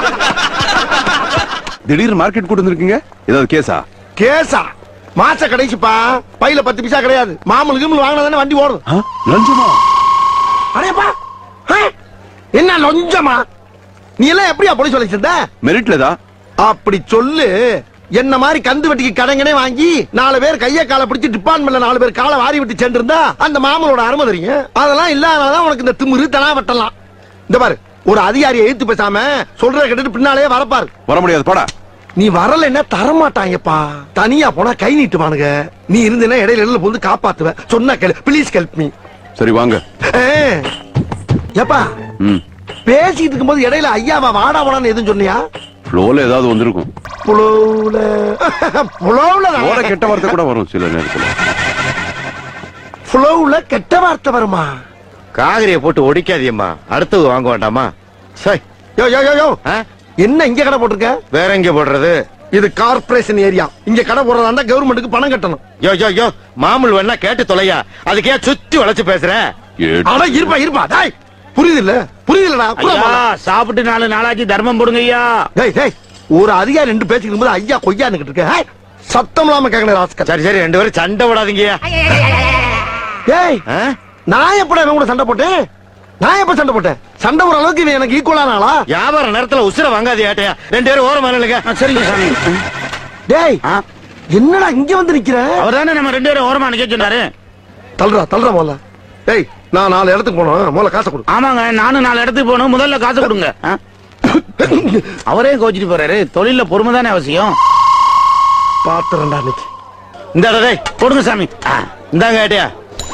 திடீர்னு மார்க்கெட் கூட்டு வந்திருக்கீங்க ஏதாவது கேஸா கேசா மாச கடைசிப்பா பையில பத்து பைசா கிடையாது மாமூல் கிமல் வாங்கினா தானே வண்டி ஓடும் ஆ? லஞ்சமா அடையப்பா ஆ? என்ன லொஞ்சமா நீ எல்லாம் எப்படியா போலீஸ் வேலைக்கு சேர்ந்த மெரிட்ல தான் அப்படி சொல்லு என்ன மாதிரி கந்து வெட்டிக்கு கடங்கனே வாங்கி நாலு பேர் கைய காலை பிடிச்சு டிபார்ட்மெண்ட்ல நாலு பேர் காலை வாரி விட்டு சென்றிருந்தா அந்த மாமனோட அருமை தெரியும் அதெல்லாம் இல்லாதனாலதான் உனக்கு இந்த திமிரு தனா வெட்டலாம் இந்த பாரு ஒரு அதிகாரியை எழுத்து பேசாம சொல்ற கேட்டுட்டு பின்னாலே வரப்பாரு வர முடியாது போடா நீ வரலைன்னா தரமாட்டாங்கப்பா தனியா போனா கை நீட்டுவானுங்க நீ இருந்தேன்னா இடையில இடையில வந்து காப்பாத்துவ சொன்னா கேளு ப்ளீஸ் ஹெல்ப் மீ சரி வாங்க ஏப்பா ம் பேசிட்டு இருக்கும்போது இடையில ஐயாவா வாடா வாடான்னு எதுவும் சொன்னியா ஃப்ளோல ஏதாவது வந்திருக்கும் புலவுல புலவுல ஓட கெட்ட வார்த்தை கூட வரும் சில நேரத்துல புலவுல கெட்ட வார்த்தை வருமா காகரிய போட்டு ஒடிக்காதியம்மா அடுத்தது வாங்க வேண்டாமா சை யோ யோ யோ யோ ஆ? என்ன இங்க கடை போட்டிருக்க வேற எங்க போடுறது இது கார்ப்பரேஷன் ஏரியா இங்க கடை போடுறதா இருந்தா கவர்மெண்ட்டுக்கு பணம் கட்டணும் யோ யோ யோ மாமூல் வேணா கேட்டு தொலையா அதுக்கே சுத்தி வளைச்சு பேசுற ஏட். அட இருப்பா இருப்பா டாய் புரியுது இல்ல புரியுது இல்லடா ஐயா சாப்பிட்டு நாலு நாளாச்சு தர்மம் போடுங்க ஐயா டேய் டேய் ஒரு அதிகாரி ரெண்டு பேசிக்கிட்டு போது ஐயா கொய்யான்னு இருக்க ஏய், சத்தம் இல்லாம கேட்கணும் ராஸ்கர் சரி சரி ரெண்டு பேரும் சண்டை விடாதீங்கய்யா ஏய் ஆ? நான் எப்படா இவன் கூட சண்டை போட்டேன் நான் எப்ப சண்டை போட்டேன் சண்டை ஒரு அளவுக்கு இவன் எனக்கு ஈக்குவலான ஆளா வியாபார நேரத்துல உசுர வாங்காதே ஏட்டையா ரெண்டு பேரும் ஓரமா நில்லுங்க ஆ, சரிங்க சாமி டேய் ஆ, என்னடா இங்க வந்து நிக்கிற அவர் தானே நம்ம ரெண்டு பேரும் ஓரமா நிக்க சொன்னாரு தள்ளுறா தள்ளுறா முதல்ல டேய் நான் நாலு இடத்துக்கு போனோம் முதல்ல காசை கொடு ஆமாங்க நானும் நாலு இடத்துக்கு போகணும் முதல்ல காசு கொடுங்க ஆ? அவரே கோச்சிட்டு போறாரு தொழில பொறுமை தானே அவசியம் பாத்துறேன்டா இன்னைக்கு இந்த டேய் கொடுங்க சாமி ஆ, இந்தாங்க ஏட்டையா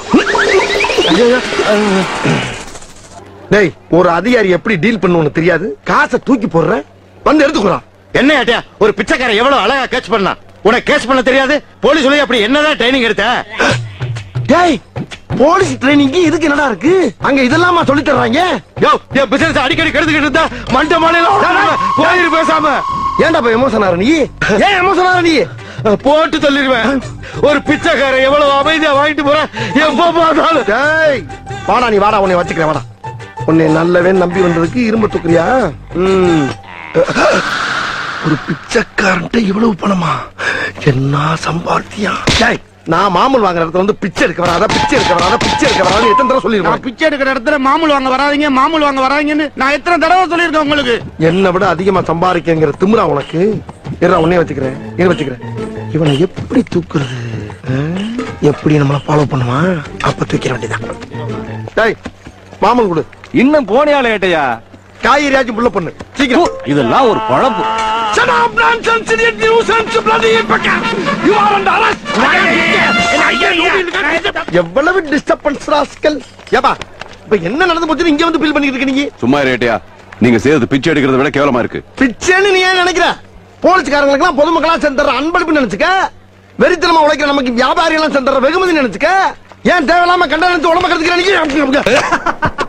டேய் ஒரு அதிகாரி எப்படி டீல் பண்ணுன்னு தெரியாது காசை தூக்கி போடுறேன் வந்து எடுத்துக்கிறான் என்ன ஏட்டையா ஒரு பிச்சைக்காரன் எவ்வளவு அழகா கேட்ச் பண்ணா உனக்கு கேட்ச் பண்ண தெரியாது போலீஸ் சொல்லி அப்படி என்னதான் ட்ரைனிங் எடுத்த டேய் போலீஸ் ட்ரைனிங் இதுக்கு என்னடா இருக்கு அங்க இதெல்லாமா சொல்லி தர்றாங்க யோ என் பிசினஸ் அடிக்கடி கெடுத்துக்கிட்டு இருந்தா மண்ட மாலையில போயிரு பேசாம ஏன்டா போய் எமோஷன் ஆற நீ ஏன் எமோஷன் ஆற நீ போட்டு சொல்லிடுவேன் ஒரு பிச்சைக்காரன் எவ்வளவு அமைதியா வாங்கிட்டு போற எப்ப பார்த்தாலும் டேய் வாடா நீ வாடா உன்னை வச்சுக்கிறேன் வாடா உன்னை நல்லவே நம்பி வந்ததுக்கு இரும்ப தூக்குறியா ம். ஒரு பிச்சைக்காரன்ட்ட இவ்வளவு பணமா என்ன சம்பாத்தியா டேய் நான் மாமூல் வாங்குற இடத்துல வந்து பிச்சை எடுக்க வராத பிச்சை எடுக்க வராத பிச்சை எடுக்க வராத எத்தனை தடவை நான் சொல்லிருக்கேன் பிச்சை எடுக்கிற இடத்துல மாமூல் வாங்க வராதீங்க மாமூல் வாங்க வராதீங்கன்னு நான் எத்தனை தடவை சொல்லியிருக்கேன் உங்களுக்கு என்னை விட அதிகமா சம்பாதிக்கங்கிற திமிரா உனக்கு இருடா உன்னைய வச்சுக்கிறேன் இதை வச்சுக்கிறேன் இவனை எப்படி தூக்குறது ஆ? எப்படி நம்மள ஃபாலோ பண்ணுவான் அப்ப தூக்கிற வேண்டியதான் டேய் மாமன் கொடு இன்னும் போனியால ஏட்டையா காய்கறியாச்சும் புள்ள பண்ணு சீக்கிரம் இதெல்லாம் ஒரு பழப்பு Shut up, nonsense, idiot, nuisance, bloody impeccable. You are under arrest. எவ்வளவு டிஸ்டர்பன்ஸ் ராஸ்கல் ஏப்பா இப்ப என்ன நடந்து போச்சுன்னு இங்க வந்து ஃபீல் பண்ணிட்டு இருக்க நீங்க சும்மா ரேட்டையா நீங்க செய்யறது பிச்சை எடுக்கிறத விட கேவலமா இருக்கு பிச்சைன்னு நீ ஏன் நினைக்கிற போலீஸ்காரங்களுக்கு எல்லாம் பொதுமக்களா சென்ற அன்பளிப்பு நினைச்சுக்க வெறித்தனமா உழைக்கிற நமக்கு வியாபாரி எல்லாம் சென்ற வெகுமதி நினைச்சுக்க ஏன் தேவையில்லாம கண்ட நினைச்சு உடம்ப கருத்துக்கிற நீங்க